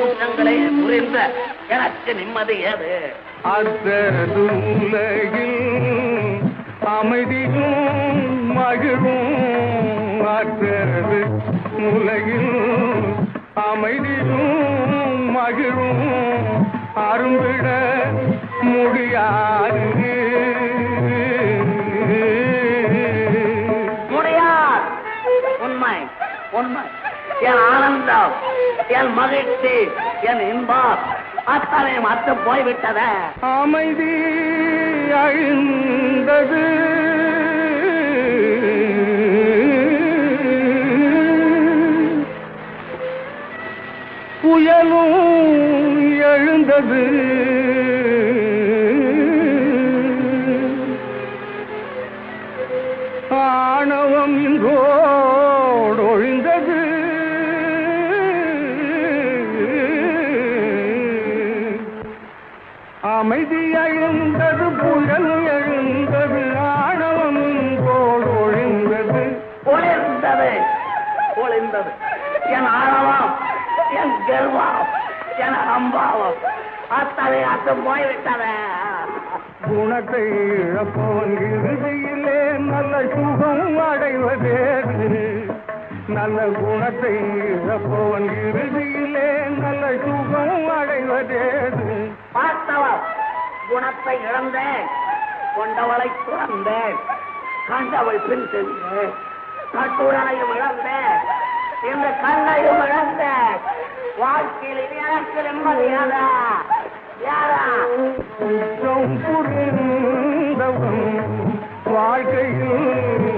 குற்றங்களை புரிந்த எனக்கு நிம்மதி ஏது அத்தது உலகில் அமைதியும் மகிழும் அத்தது உலகில் அமைதியும் மகிழும் அரும்பிட முடியாது முடியாது உண்மை உண்மை என் ஆனந்தம் என் மகிழ்ச்சி என் இன்பம் அத்தனை மத்து போய்விட்டத அமைதி அழிந்தது புயலும் எழுந்தது ஆணவம் இன்றோடு ஒழிந்தது அமைதி எழுந்தது புயல் எழுந்தது ஆணவம் இன்றோடு ஒழிந்தது ஒளிர்ந்தது ஒளிர்ந்தது என் ஆணவம் என் கர்வம் என் அம்பாவம் அத்தனை அத்து போய்விட்டத குணத்தை இழப்பவன் இறுதியிலே நல்ல சுகம் அடைவதேது நல்ல குணத்தை இழப்பவன் இறுதியிலே நல்ல சுகம் அடைவதேது பார்த்தவன் குணத்தை இழந்தேன் கொண்டவளை துறந்தேன் கண்டவள் பின் சென்றேன் கட்டுடனையும் இழந்தேன் இந்த கண்ணையும் இழந்தேன் வாழ்க்கையில் இனி எனக்கு நிம்மதியாதா யாரா குற்றம் புரிந்தவன் வாழ்க்கையில்